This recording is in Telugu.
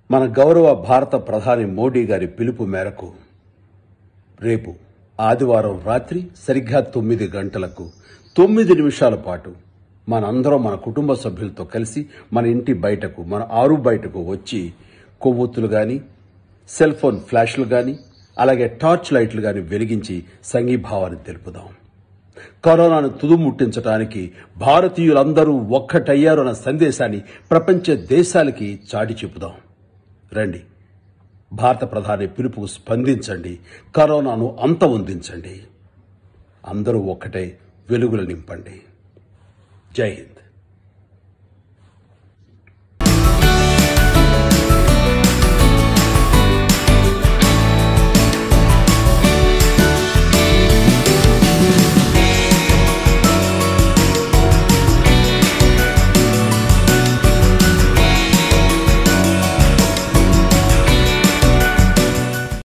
మన గౌరవ భారత ప్రధాని మోడీ గారి పిలుపు మేరకు రేపు ఆదివారం రాత్రి సరిగ్గా తొమ్మిది గంటలకు తొమ్మిది నిమిషాల పాటు మనందరం మన కుటుంబ సభ్యులతో కలిసి మన ఇంటి బయటకు మన ఆరు బయటకు వచ్చి కొవ్వొత్తులు గాని సెల్ ఫోన్ ఫ్లాష్లు గాని అలాగే టార్చ్ లైట్లు గాని వెలిగించి సంఘీభావాన్ని తెలుపుదాం కరోనాను తుదుముట్టించడానికి భారతీయులందరూ ఒక్కటయ్యారు అన్న సందేశాన్ని ప్రపంచ దేశాలకి చాటి చెప్పుదాం రండి భారత ప్రధాని పిలుపుకు స్పందించండి కరోనాను అంతమొందించండి అందరూ ఒక్కటే వెలుగులు నింపండి జై హింద్